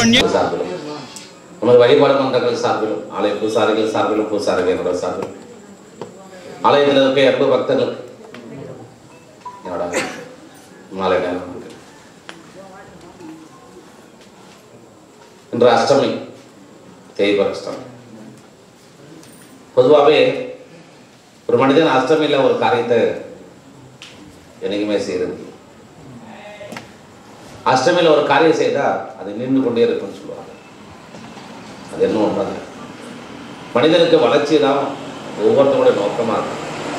பண்ணி சார்பிலும் நமது வழிபாடு மன்றங்கள் சார்பிலும் ஆலய பூசாரிகள் சார்பிலும் பூசாரிகளோட சார்பிலும் ஆலயத்தில் இருக்க அன்பு பக்தர்களுக்கு என்னோட மாலை நேரம் வணக்கம். இன்று அஷ்டமி தேய்பர் அஷ்டமி பொதுவாகவே ஒரு மனிதன் அஷ்டமியில் ஒரு காரியத்தை என்னைக்குமே செய்யறது அஷ்டமியில் ஒரு காரியம் செய்தால் அது நின்று கொண்டே இருக்கும்னு சொல்லுவாங்க அது என்ன உண்மை மனிதனுக்கு வளர்ச்சி தான் ஒவ்வொருத்தருடைய நோக்கமாக இருக்கும்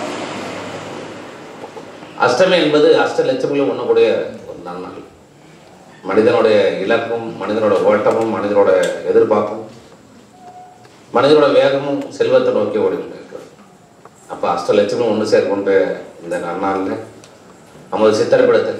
அஷ்டமி என்பது அஷ்ட லட்சங்களும் ஒண்ணக்கூடிய ஒரு நன்னாள் மனிதனுடைய இலக்கும் மனிதனோட ஓட்டமும் மனிதனோட எதிர்பார்ப்பும் மனிதனோட வேகமும் செல்வத்தை நோக்கி ஓடிக்கொண்டு இருக்கிறது அப்போ அஷ்ட லட்சங்களும் ஒன்று சேர்க்கின்ற இந்த நன்னாளில் நமது சித்திரப்படத்தில்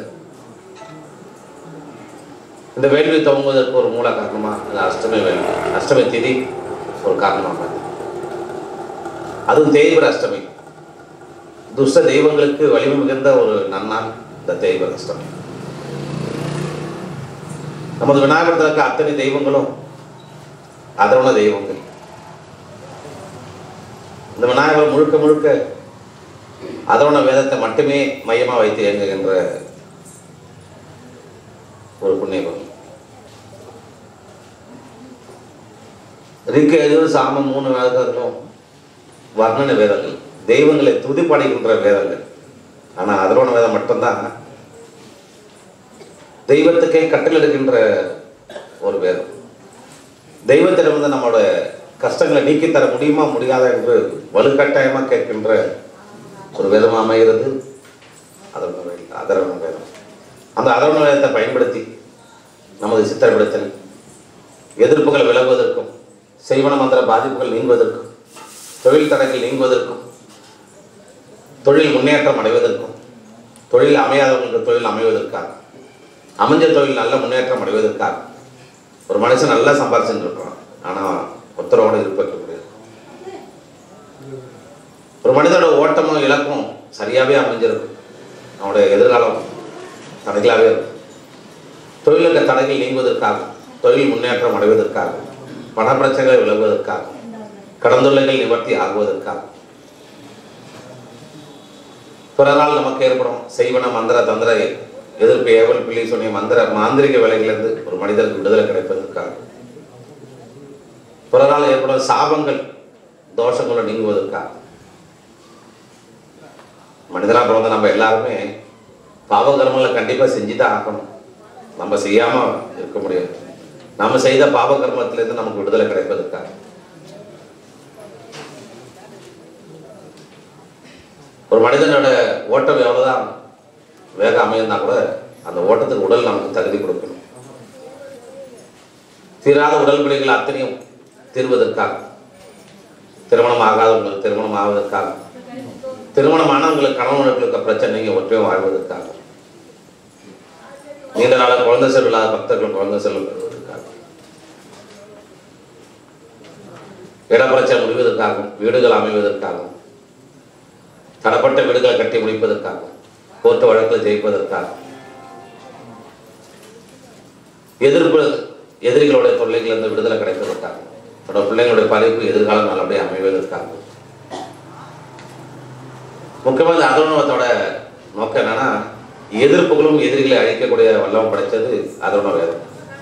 இந்த வேள்வி துவங்குவதற்கு ஒரு மூல காரணமா அந்த அஷ்டமி வேள்வி அஷ்டமி திதி ஒரு காரணமாக அதுவும் தேய்பிர அஷ்டமி துஷ்ட தெய்வங்களுக்கு வலிமை மிகுந்த ஒரு நன்னாள் இந்த தேய்பிர அஷ்டமி நமது விநாயகத்தில் இருக்க அத்தனை தெய்வங்களும் அதோட தெய்வங்கள் இந்த விநாயகர் முழுக்க முழுக்க அதோட வேதத்தை மட்டுமே மையமாக வைத்து இயங்குகின்ற ஒரு புண்ணியபம் ரிக்கு எதுவும் சாமம் மூணு வேதங்களும் வர்ணன வேதங்கள் தெய்வங்களை துதிப்படைகின்ற வேதங்கள் ஆனால் அதரோன வேதம் மட்டும்தான் தெய்வத்துக்கே கட்டளிடுகின்ற ஒரு வேதம் தெய்வத்திடமிருந்து நம்மளோட கஷ்டங்களை நீக்கி தர முடியுமா முடியாதா என்று வலுக்கட்டாயமாக கேட்கின்ற ஒரு வேதமாக அமைகிறது அதரோன வேதம் அதரோன வேதம் அந்த அதரோன வேதத்தை பயன்படுத்தி நமது சித்திரப்படுத்தல் எதிர்ப்புகள் விலகுவதற்கும் செய்வன மந்திர பாதிப்புகள் நீங்குவதற்கும் தொழில் தடைகள் நீங்குவதற்கும் தொழில் முன்னேற்றம் அடைவதற்கும் தொழில் அமையாதவங்களுக்கு தொழில் அமைவதற்காக அமைஞ்ச தொழில் நல்ல முன்னேற்றம் அடைவதற்காக ஒரு மனுஷன் நல்லா சம்பாரிச்சுட்டு இருப்பான் ஆனால் ஒத்தரோடு இருப்பக்க முடியாது ஒரு மனிதனோட ஓட்டமும் இலக்கும் சரியாகவே அமைஞ்சிருக்கும் அவனுடைய எதிர்காலம் தடைகளாகவே இருக்கும் தொழிலுக்கு தடைகள் நீங்குவதற்காக தொழில் முன்னேற்றம் அடைவதற்காக பண பிரச்சனைகள் விலகுவதற்காக கடந்துள்ளைகள் நிவர்த்தி ஆகுவதற்காக பிறரால் நமக்கு ஏற்படும் செய்வன மந்திர தந்திர எதிர்ப்பு ஏவல் பிள்ளை சொன்னிய மந்திர மாந்திரிக வேலைகளிலிருந்து ஒரு மனிதருக்கு விடுதலை கிடைப்பதற்காக பிறரால் ஏற்படும் சாபங்கள் தோஷங்களை நீங்குவதற்காக மனிதனாக பிறந்த நம்ம எல்லாருமே பாவ கர்மங்களை கண்டிப்பாக செஞ்சு தான் ஆகணும் நம்ம செய்யாம இருக்க முடியாது நம்ம செய்த பாவ கர்மத்திலிருந்து நமக்கு விடுதலை கிடைப்பதற்காக ஒரு மனிதனோட ஓட்டம் எவ்வளவுதான் வேக அமையிருந்தா கூட அந்த ஓட்டத்துக்கு உடல் நமக்கு தகுதி கொடுக்கணும் தீராத உடல் பிழைகள் அத்தனையும் தீர்வதற்காக திருமணம் ஆகாதவங்களுக்கு திருமணம் ஆவதற்காக திருமணம் ஆனவங்களுக்கு கணவனுக்கு இருக்க பிரச்சனைங்க ஒற்றையும் வாழ்வதற்காக நீண்ட நாள குழந்தை செல்வம் இல்லாத பக்தர்கள் குழந்தை செல்வம் பெறுவதற்காக இடப்பிரச்சனை முடிவதற்காகவும் வீடுகள் அமைவதற்காகவும் தடப்பட்ட வீடுகளை கட்டி முடிப்பதற்காகவும் கோர்ட்டு வழக்கில் ஜெயிப்பதற்காக எதிர்ப்பு எதிரிகளுடைய தொல்லைகளிலிருந்து விடுதலை கிடைப்பதற்காக தன்னோட பிள்ளைங்களுடைய படிப்பு எதிர்காலம் நல்லபடியாக அமைவதற்காக முக்கியமாக இந்த அதர்வனத்தோட நோக்கம் என்னன்னா எதிர்ப்புகளும் எதிரிகளை அழிக்கக்கூடிய வல்லவம் படைச்சது அதர்வன வேதம்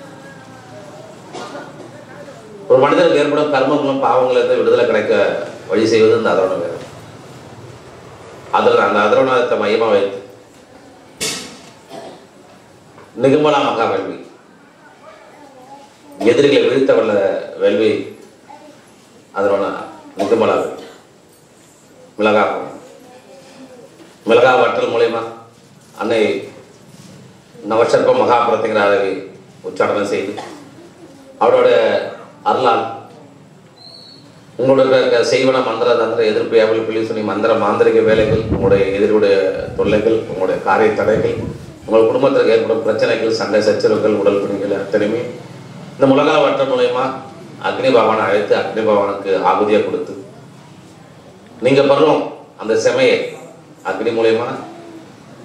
ஒரு மனிதனுக்கு ஏற்படும் கர்மங்களும் பாவங்களிலிருந்து விடுதலை கிடைக்க வழி செய்வது இந்த அதர்வன வேதம் அதில் அந்த அதர்வனத்தை மையமாக வைத்து நிகமலா மகா வேள்வி எதிரிகளை வீழ்த்த வல்ல வேள்வி அதனோட நிகமலா வேள்வி மிளகா மிளகா வற்றல் மூலயமா அன்னை நவசர்ப்ப மகாபுரத்திங்கிறாரை உச்சாடனம் செய்து அவரோட அருளால் உங்களுடைய க- செய்வன மந்திர தந்திர எதிர்ப்பு ஏவல் பிள்ளை சொல்லி மந்திர மாந்திரிக வேலைகள் உங்களுடைய எதிரியுடைய தொல்லைகள் உங்களுடைய காரிய தடைகள் உங்கள் குடும்பத்திற்கு ஏற்படும் பிரச்சனைகள் சண்டை சச்சரவுகள் உடல் பிணிகள் அத்தனையுமே இந்த முலகா வட்டம் மூலயமா அக்னி பகவானை அழைத்து அக்னி பகவானுக்கு ஆகுதியாக கொடுத்து நீங்கள் பருவம் அந்த செமையை அக்னி மூலயமா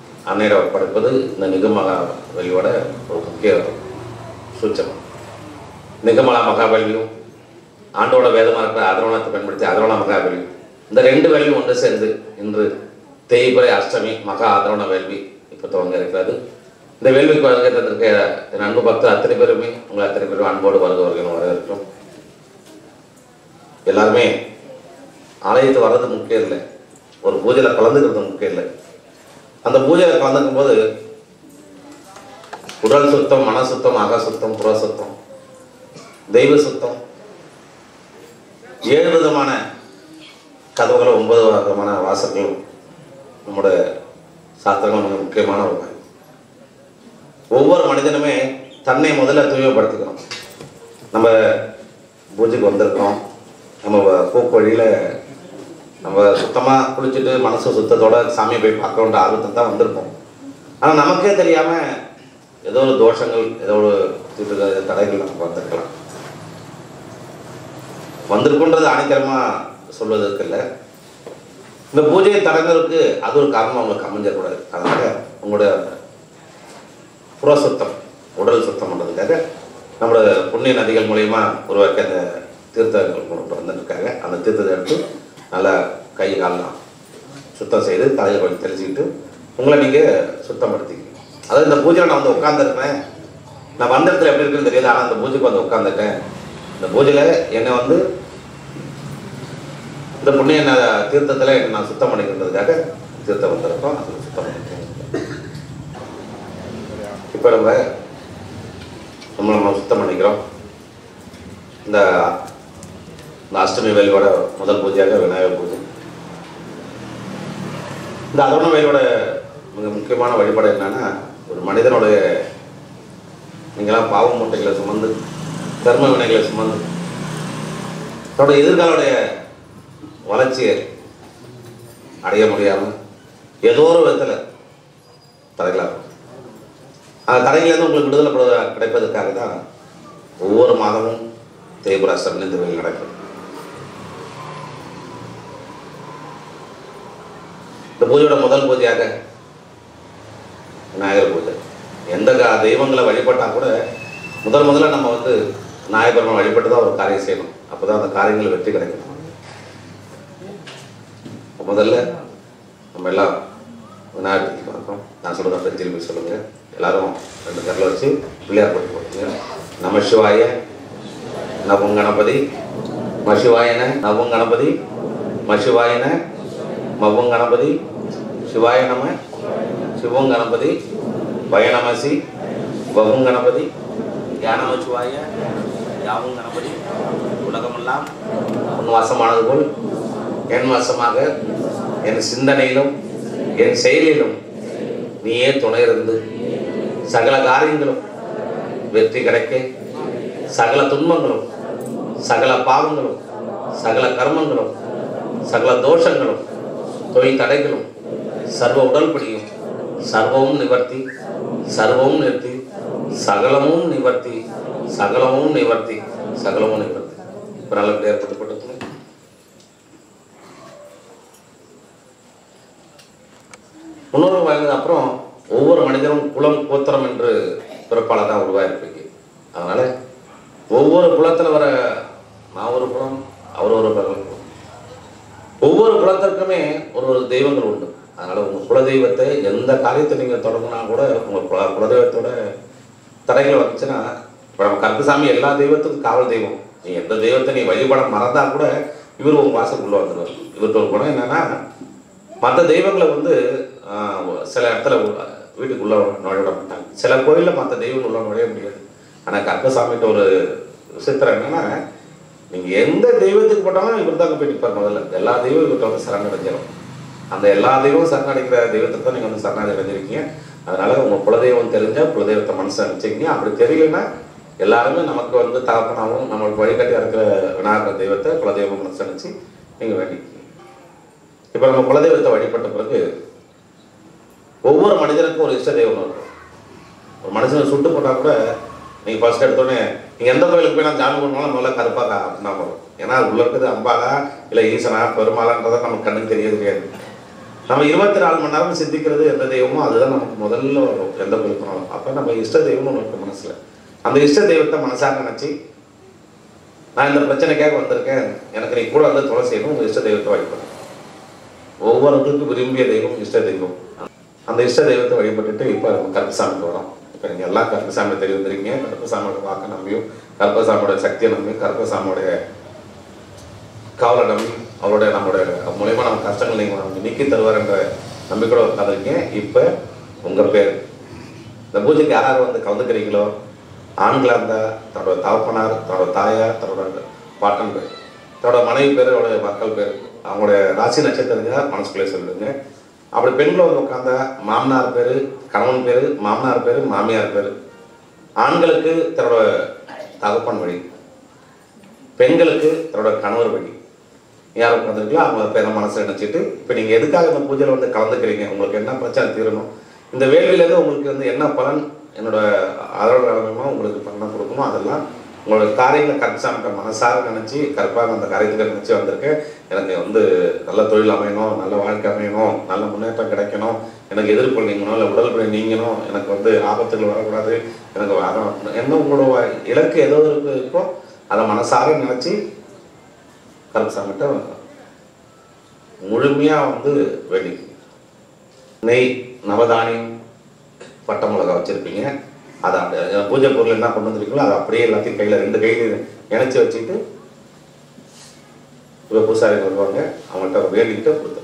அன்னையிடம் படைப்பது இந்த நிகமகா வெளியோட ஒரு முக்கிய சூச்சகம் நிகமலா மகாபலியும் ஆண்டோட வேதமாக இருக்கிற அதரோணத்தை பயன்படுத்தி அதரோண மகாபலி இந்த ரெண்டு வேள்வியும் ஒன்று சேர்ந்து இன்று தேய்பிரை அஷ்டமி மகா அதரோண வேள்வி இப்போ துவங்க இருக்கிறது இந்த வேள்விக்கு வருகை தந்திருக்க என் அன்பு பக்தர் அத்தனை பேருமே உங்களை அத்தனை பேரும் அன்போடு வருக வருகணும் வரவேற்கிறோம் எல்லாருமே ஆலயத்து வர்றது முக்கியம் இல்லை ஒரு பூஜையில் கலந்துக்கிறது முக்கியம் இல்லை அந்த பூஜையில் கலந்துக்கும் போது உடல் சுத்தம் மன சுத்தம் அக சுத்தம் புற சுத்தம் தெய்வ சுத்தம் ஏழு விதமான கதவுகளும் ஒன்பது விதமான வாசல்களும் நம்முடைய சாஸ்திரங்கள் மிக முக்கியமான ஒரு காரியம். ஒவ்வொரு மனிதனுமே தன்னை முதல்ல தூய்மைப்படுத்திக்கணும் நம்ம பூஜைக்கு வந்திருக்கோம் நம்ம போக்கு வழியில் நம்ம சுத்தமாக குளிச்சுட்டு மனசு சுத்தத்தோட சாமியை போய் பார்க்கணுன்ற ஆர்வத்தில் தான் வந்திருப்போம் ஆனால் நமக்கே தெரியாமல் ஏதோ ஒரு தோஷங்கள் ஏதோ ஒரு தீட்டு தடைகள் நமக்கு வந்திருக்கலாம் வந்திருக்குன்றது அனைத்தரமாக சொல்வதற்கு இல்லை இந்த பூஜையை தொடங்குறதுக்கு அது ஒரு காரணம் உங்களுக்கு அமைஞ்சிடக்கூடாது அதனால உங்களுடைய புற சுத்தம் உடல் சுத்தம் பண்ணுறதுக்காக நம்மளோட புண்ணிய நதிகள் மூலயமா உருவாக்க அந்த தீர்த்தங்கள் கொண்டு வந்துருக்காங்க அந்த தீர்த்தத்தை எடுத்து நல்லா கை காலெலாம் சுத்தம் செய்து தலையில் கொஞ்சம் தெளிச்சுக்கிட்டு உங்களை நீங்கள் சுத்தப்படுத்திக்கணும் அதாவது இந்த பூஜையில் நான் வந்து உட்காந்துருப்பேன் நான் வந்த இடத்துல எப்படி இருக்குன்னு தெரியல ஆனால் அந்த பூஜைக்கு வந்து உட்காந்துட்டேன் இந்த பூஜையில் என்னை வந்து இந்த புண்ணிய ந- தீர்த்தத்தில் என்னை நான் சுத்தம் பண்ணிக்கிறதுக்காக தீர்த்தம் வந்திருக்கோம் அது சுத்தம் பண்ணிக்கிறோம் இப்போ நம்ம நம்ம நம்ம சுத்தம் பண்ணிக்கிறோம் இந்த இந்த அஷ்டமி வேலையோட முதல் பூஜையாக விநாயகர் பூஜை இந்த அதோண வேலையோட மிக முக்கியமான வழிபாடு என்னன்னா ஒரு மனிதனுடைய நீங்களாம் பாவ மூட்டைகளை சுமந்து கர்ம வினைகளை சுமந்து தன்னோட எதிர்காலுடைய வளர்ச்சியை அடைய முடியாமல் ஏதோ ஒரு விதத்தில் தடைகளாக அந்த தடையிலேருந்து உங்களுக்கு விடுதலை பெற- கிடைப்பதற்காக தான் ஒவ்வொரு மாதமும் தேய்புராசம் இந்த வேலை நடக்கும் இந்த பூஜையோட முதல் பூஜையாக விநாயகர் பூஜை எந்த கா- தெய்வங்களை வழிபட்டால் கூட முதல் முதல்ல நம்ம வந்து விநாயகர் வழிபட்டு தான் ஒரு காரியம் செய்யணும் அப்போ தான் அந்த காரியங்கள் வெற்றி கிடைக்கும் அப்ப முதல்ல நம்ம எல்லாம் விநாயகர் பார்ப்போம் நான் சொல்கிறத அப்படியே திருப்பி சொல்லுங்க எல்லாரும் ரெண்டு கரில் வச்சு பிள்ளையார் போட்டு போட்டுங்க நம சிவாய நவம் கணபதி மசிவாயன நவம் கணபதி மசிவாயன மவம் கணபதி சிவாய நம சிவம் கணபதி பயநமசி வகும் கணபதி யானம சிவாய யாவும் கணபதி உலகமெல்லாம் உன் வசமானது போல் என் வசமாக என் சிந்தனையிலும் என் செயலிலும் நீயே துணை இருந்து சகல காரியங்களும் வெற்றி கிடைக்க சகல துன்பங்களும் சகல பாவங்களும் சகல கர்மங்களும் சகல தோஷங்களும் தொழில் தடைகளும் சர்வ உடல்படியும் சர்வமும் நிவர்த்தி சர்வமும் நிறுத்தி சகலமும் நிவர்த்தி சகலமும் நிவர்த்தி சகலமும் நிவர்த்தி இப்போ நல்லபடியாக ஏற்பட்டுப்பட்டு முன்னோர்கள் வாழ்ந்தது அப்புறம் ஒவ்வொரு மனிதனும் குலம் கோத்திரம் என்று பிறப்பால தான் உருவாயிருப்பீங்க அதனால ஒவ்வொரு குலத்தில் வர நான் ஒரு குலம் அவர் ஒரு குலம் ஒவ்வொரு குலத்திற்குமே ஒரு ஒரு தெய்வங்கள் உண்டு அதனால உங்க குல தெய்வத்தை எந்த காரியத்தை நீங்க தொடங்கினா கூட உங்க குல குலதெய்வத்தோட தடைகள் வந்துச்சுன்னா இப்போ நம்ம கருப்பசாமி எல்லா தெய்வத்துக்கும் காவல் தெய்வம் நீ எந்த தெய்வத்தை நீ வழிபட மறந்தா கூட இவர் உங்க வாசலுக்குள்ள வந்துடுவார் இவர்கிட்ட ஒரு குணம் என்னன்னா மற்ற தெய்வங்களை வந்து ஆஹ், சில இடத்துல உ- வீட்டுக்குள்ள நுழைய விட மாட்டாங்க சில கோயிலில் மற்ற தெய்வங்கள் உள்ள நுழைய முடியாது ஆனால் கருப்பசாமிகிட்ட ஒரு விசித்திரம் என்னன்னா நீங்க எந்த தெய்வத்துக்கு போட்டாலும் இவர் தான் போய் நிற்பார் முதல்ல எல்லா தெய்வம் இவர்கிட்ட வந்து சரணடைஞ்சிடும் அந்த எல்லா தெய்வமும் சரணடைக்கிற தெய்வத்தை தான் நீங்க வந்து சரணடைஞ்சிருக்கீங்க அதனால உங்க குலதெய்வம் தெரிஞ்சா குலதெய்வத்தை மனசு நினைச்சிங்க அப்படி தெரியலன்னா எல்லாருமே நமக்கு வந்து தகப்பனாகவும் நம்மளுக்கு வழிகாட்டி இருக்கிற விநாயகர் தெய்வத்தை குலதெய்வம் மனசு நினைச்சு நீங்க வேண்டிக்கீங்க இப்போ நம்ம குலதெய்வத்தை வழிபட்ட பிறகு ஒவ்வொரு மனிதனுக்கும் ஒரு இஷ்ட தெய்வம் இருக்கும் ஒரு மனுஷனை சுட்டு போட்டா கூட நீங்க ஃபர்ஸ்ட் எடுத்தோடனே நீங்க எந்த கோயிலுக்கு போய் நான் ஜாமி பண்ணாலும் முதல்ல கருப்பாக்கா அப்படின்னா வரும் ஏன்னா அது உள்ள இருக்குது அம்பாலா இல்ல ஈசனா பெருமாளான்றதை நமக்கு கண்ணுக்கு தெரிய தெரியாது நம்ம இருபத்தி நாலு மணி நேரம் சிந்திக்கிறது எந்த தெய்வமோ அதுதான் நமக்கு முதல்ல வரும் எந்த கோயில் போனாலும் அப்ப நம்ம இஷ்ட தெய்வம்னு ஒன்று இருக்கு மனசுல அந்த இஷ்ட தெய்வத்தை மனசாக நினைச்சு நான் இந்த பிரச்சனைக்காக வந்திருக்கேன் எனக்கு நீ கூட வந்து துளை செய்யணும் உங்கள் இஷ்ட தெய்வத்தை வழிபடு ஒவ்வொருத்தருக்கும் விரும்பிய தெய்வம் இஷ்ட தெய்வம் அந்த இஷ்ட தெய்வத்தை வழிபட்டுட்டு இப்போ நம்ம கருப்பசாமிக்கு வரோம் இப்போ நீங்கள் எல்லாம் கருப்பசாமி தெரிவிந்திருக்கீங்க கருப்பசாமியோட வாக்க நம்பியும் கருப்பசாமியோட சக்தியை நம்பியும் கருப்பசாமியோடைய காவலை நம்பி அவருடைய நம்மளுடைய மூலயமா நம்ம கஷ்டங்கள் நீங்கள் நமக்கு நீக்கி தருவார்ன்ற நம்பிக்கையோட உட்காந்துருக்கீங்க இப்போ உங்கள் பேர் இந்த பூஜைக்கு யார் யார் வந்து கலந்துக்கிறீங்களோ ஆண்களாக இருந்தால் தன்னோட தகப்பனார் தன்னோட தாயார் தன்னோட பாட்டன் பேர் தன்னோட மனைவி பேர் அவருடைய மக்கள் பேர் அவங்களுடைய ராசி நட்சத்திரங்க மனசுக்குள்ளே சொல்லுங்க அப்படி பெண்கள் வந்து உட்காந்தா மாமனார் பேர் கணவன் பேர் மாமனார் பேர் மாமியார் பேர் ஆண்களுக்கு தன்னோட தகப்பன் வழி பெண்களுக்கு தன்னோட கணவர் வழி யார் உட்காந்துருக்கீங்களோ அவங்க பேரை மனசில் நினச்சிட்டு இப்போ நீங்கள் எதுக்காக இந்த பூஜையில் வந்து கலந்துக்கிறீங்க உங்களுக்கு என்ன பிரச்சனை தீரணும் இந்த வேள்வியிலேருந்து உங்களுக்கு வந்து என்ன பலன் என்னோட ஆதரவு உங்களுக்கு பலனை கொடுக்கணும் அதெல்லாம் உங்களோட காரியங்களை கற்சாமிட்ட மனசார நினச்சி கற்பாக அந்த காரியத்துக்கு நினச்சி வந்திருக்கேன் எனக்கு வந்து நல்ல தொழில் அமையணும் நல்ல வாழ்க்கை அமையணும் நல்ல முன்னேற்றம் கிடைக்கணும் எனக்கு எதிர்ப்பு நீங்கணும் இல்லை உடல் பணி நீங்கணும் எனக்கு வந்து ஆபத்துகள் வரக்கூடாது எனக்கு வர- என்ன உங்களோட இலக்கு ஏதோ இருக்கு இருக்கோ அதை மனசார நினச்சி கருப்பசாமிட்ட முழுமையாக வந்து வேண்டி நெய் நவதானியம் பட்டை மிளகா வச்சுருப்பீங்க அதை அப்படியே பூஜை பொருள் என்ன கொண்டு வந்திருக்கீங்களோ அதை அப்படியே எல்லாத்தையும் கையில் ரெண்டு கையில் இணைச்சி வச்சுட்டு இப்போ பூசாரி வருவாங்க அவங்கள்ட்ட வேண்டிக்கிட்டு கொடுத்துருவோம்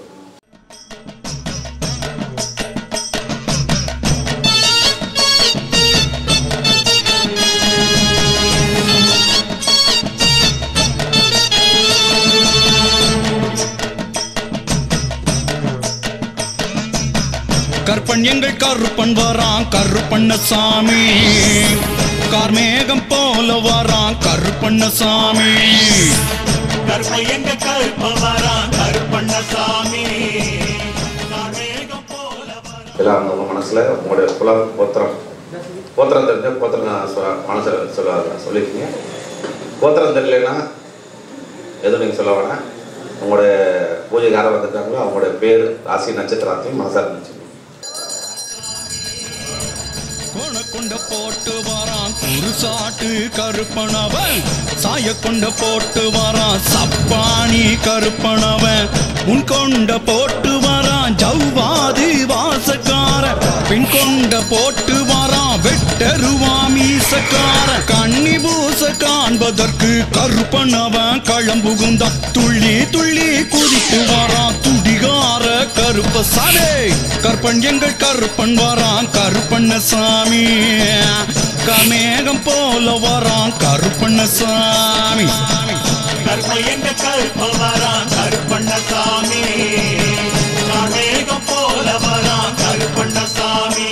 கற்பன் எங்கள் கருப்பன் வரான் கருப்பண்ணசாமி கார்மேகம் போல வரான் கருப்பண்ணசாமி கருப்ப எங்க கருப்ப வரான் கருப்பண்ணசாமி கார்மேகம் போல வரான் எல்லாம் அவங்க மனசில் உங்களுடைய குல கோத்திரம் கோத்திரம் தெரிஞ்ச கோத்திரம் நான் சொ- மனசில் சொல்ல சொல்லியிருக்கீங்க கோத்திரம் தெரியலன்னா எதுவும் நீங்கள் சொல்ல வேணாம் உங்களுடைய பூஜைக்கு யாரை வந்திருக்காங்களோ அவங்களுடைய பேர் ராசி நட்சத்திரத்தையும் மனசாக இருந்துச்சு கோண கொண்ட போட்டு வரான் குருசாட்டு கருப்பனவன் சாய கொண்ட போட்டு வரான் சப்பானி கருப்பனவன் உன் கொண்ட போட்டு வரான் ஜவ்வாது வாசக்கார பின் கொண்ட போட்டு வரான் வெட்டருவா மீசக்கார கண்ணி பூச காண்பதற்கு கருப்பனவன் களம்புகுந்த துள்ளி துள்ளி குதித்து வரான் துடிகார கருப்ப சாலே கற்பன் எங்கள் கருப்பன் வரான் கருப்பண்ணசாமி கமேகம் போல வரான் கருப்பண்ணசாமி கருப்ப எங்க கருப்ப வரான் கருப்பண்ணசாமி கார்மேகம் போல வரான் கருப்பண்ணசாமி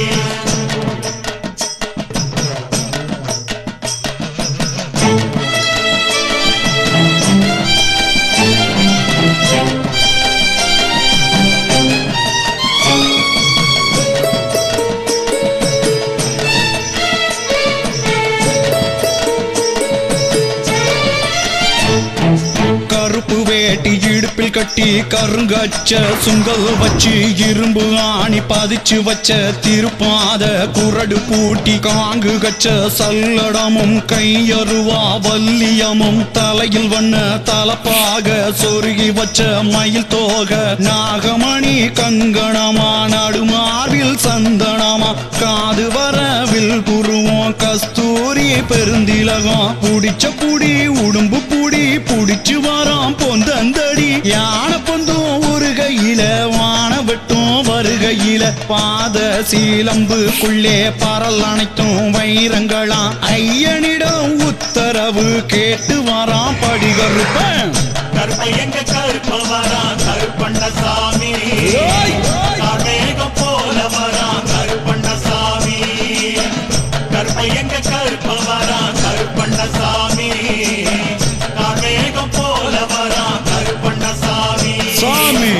கருப்பு வேட்டி இடுப்பில் கட்டி கருங்கச்ச சுங்கல் வச்சு இரும்பு ஆணி பதிச்சு வச்ச திருப்பாத குரடு பூட்டி காங்கு கச்ச சல்லடமும் கையருவா வல்லியமும் தலையில் வண்ண தலப்பாக சொருகி வச்ச மயில் தோக நாகமணி கங்கணமா நடுமார்பில் சந்தனமா காது வரவில் புருவம் கஸ்தூரி பெருந்திலகம் புடிச்ச புடி உடும்பு புடி புடிச்சு வரான் பொந்தந்தடி யானை பொந்தும் ஒரு கையில வான வெட்டும் வருகையில பாத சீலம்புக்குள்ளே பரல் அனைத்தும் வைரங்களாம் ஐயனிடம் உத்தரவு கேட்டு வரான் படிகருப்பன் கருப்ப எங்க கருப்ப வரான் கருப்பண்ணசாமி ஏய்! கார்மேகம் போல வரான் கருப்பண்ணசாமி கருப்ப எங்க கருப்ப வரான் கருப்பண்ணசாமி கார்மேகம் போல வரான் கருப்பண்ணசாமி சாமி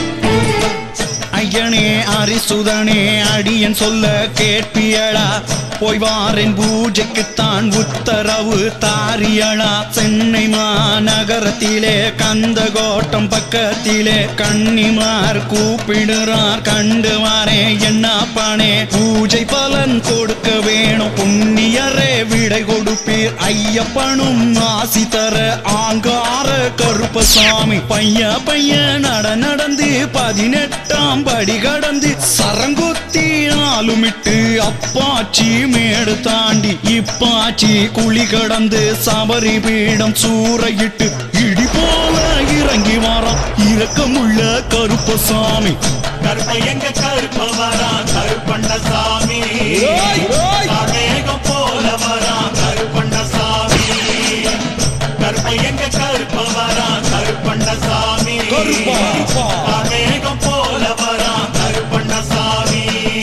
ஐயனே அரிசுதனே அடியன் சொல்ல கேட்பியடா போய் வாரேன் பூஜைக்குத்தான் உத்தரவு தாரியளா சென்னை மாநகரத்திலே கந்தகோட்டம் பக்கத்திலே கன்னிமார் கூப்பிடுறார் கண்டு வாரே என்னப்பானே பூஜை பலன் கொடுக்க வேணும் புண்ணியரே விடை கொடுப்பீர் ஐயப்பனும் ஆசி தர ஆங்கார கருப்பசாமி பைய பைய நட நடந்து பதினெட்டாம் படி கடந்து சரங்குத்தி ஆளுமிட்டு அப்பாச்சி மேடு தாண்டி இப்பாச்சி குழி கடந்து சபரி பீடம் சூறையிட்டு இடி போல இறங்கி வாராம் இரக்கமுள்ள கருப்பசாமி கருப்ப எங்க கருப்ப வரா கருப்பண்ண சாமி ஏய், ஏய். கார்மேகம் போல வரா கருப்பண்ண சாமி கருப்ப எங்க கருப்ப வரா கருப்பண்ண சாமி கருப்பா. கார்மேகம் போல வரா கருப்பண்ண சாமி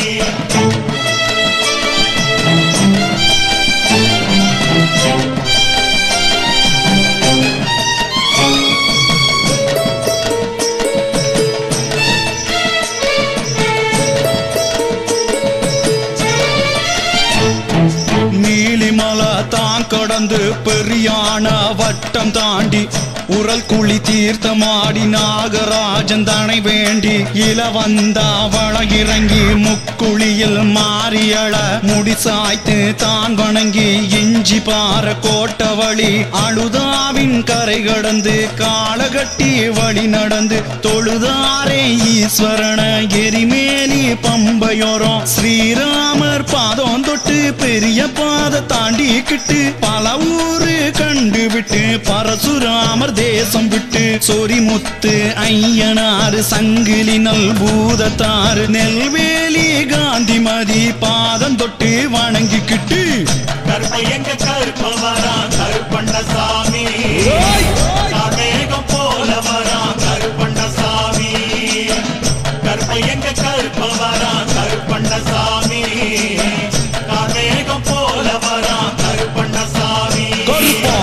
நீலிமலை தான் கடந்து பெரியான வட்டம் தாண்டி உரல் குழி தீர்த்தமாடி நாகராஜன் தனை வேண்டி இல வந்தாவள இறங்கி முக்குழியில் மாறியள முடி சாய்த்து தான் வணங்கி இஞ்சி பாற கோட்ட வழி அழுதாவின் கரை கடந்து காலகட்டி வழி நடந்து தொழுதாரே ஈஸ்வரன எரிமேலி பம்பையோரம் ஸ்ரீராமர் பாதம் தொட்டு பெரிய பாத தாண்டிக்கிட்டு பல ஊரு கண்டு விட்டு பரசுராமர் தேசம் விட்டு சொரிமுத்து ஐயனாறு சங்கிலி நல் பூதத்தாறு நெல்வேலி காந்திமதி பாதம் தொட்டு வணங்கிக்கிட்டு கருப்ப எங்க கருப்ப வரா கருப்பண்ண சாமி கார்மேகம் போல வரா கருப்பண்ண சாமி கருப்ப எங்க கருப்ப வரா கருப்பண்ண சாமி கார்மேகம் போல வரா கருப்பண்ண சாமி கருப்பா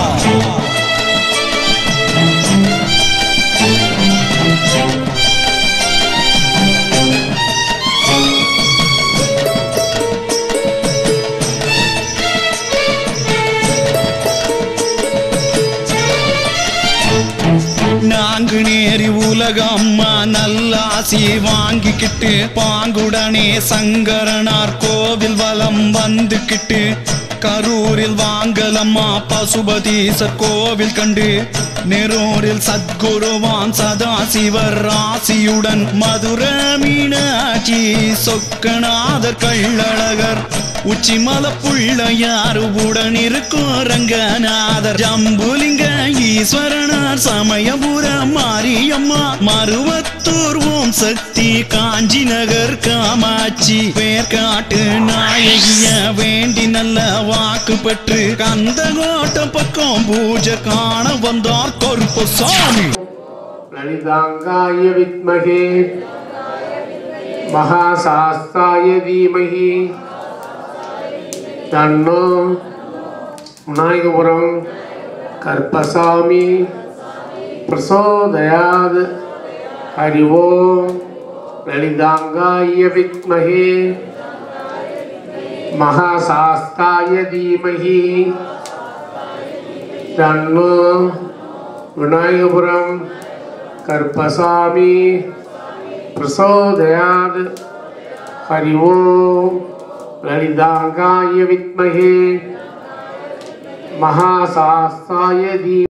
நான்கு நேரி உலக அம்மா நல்லாசி வாங்கிக்கிட்டு பாங்குடனே சங்கரனார் கோவில் வலம் வந்துக்கிட்டு கரூரில் வாங்கலம்மா பசுபதீசர் கோவில் கண்டு நெரூரில் சத்குருவான் சதாசிவர் ராசியுடன் மதுர மீனாட்சி சொக்கநாதர் கள்ளழகர் உச்சிமல புள்ளையார் உடன் இருக்கும் ரங்கநாதர் ஜம்புலிங்க ஈஸ்வரனார் சமயபுரம் மாரியம்மா மருவத்தூர் ஓம் சக்தி காஞ்சி நகர் காமாட்சி பேர்காட்டு நாயகிய வேண்டி நல்ல வாக்கு பெற்று கந்தகோட்டம் பக்கம் பூஜை காண வந்தார் கருப்பு சாமி ललिताङ्गाय विद्महे महाशास्ताय धीमहि तन्नो विनायकपुरं कर्पसामि प्रचोदयात् हरि ओं ललिताङ्गाय विद्महे महाशास्ताय धीमहि तन्नो विनायकपुरं कर्पसामि प्रचोदयात् हरि ओं ललिताङ्गाय विद्महे महाशास्ताय धी